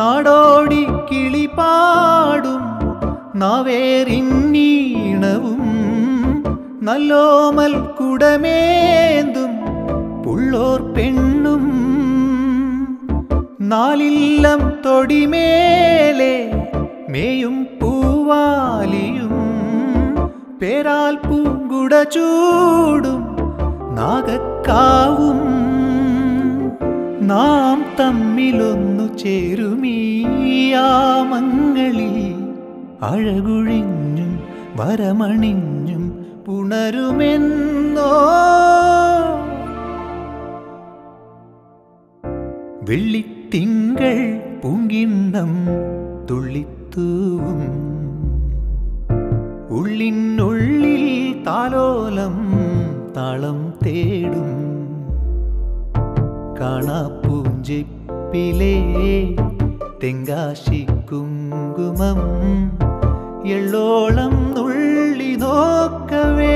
നാടോടി കിളിപാടും നാവേറിന്നീണവും നല്ലോമൽ കുടമേന്തും പുള്ളോർ പെണ്ണും നാലില്ലം തൊടിമേലെ മേയും പൂവാലിയും പേരാൽ പൂങ്കുട ചൂടും നാഗക്കാവും നാം തമ്മിലൊന്നു ചേരുമീയാമങ്ങളിൽ അഴകുഴിഞ്ഞും വരമണിഞ്ഞും പുണരുമെന്നോ വെള്ളിത്തിങ്കൾ പൂങ്കിണ്ണം തുള്ളിത്തൂവും ഉള്ളിനുള്ളിൽ താലോലം താളം തേടും കാണാപ്പൂഞ്ചിപ്പിലേ തെങ്കാശി കുങ്കുമം എള്ളോളം നുള്ളി നോക്കവേ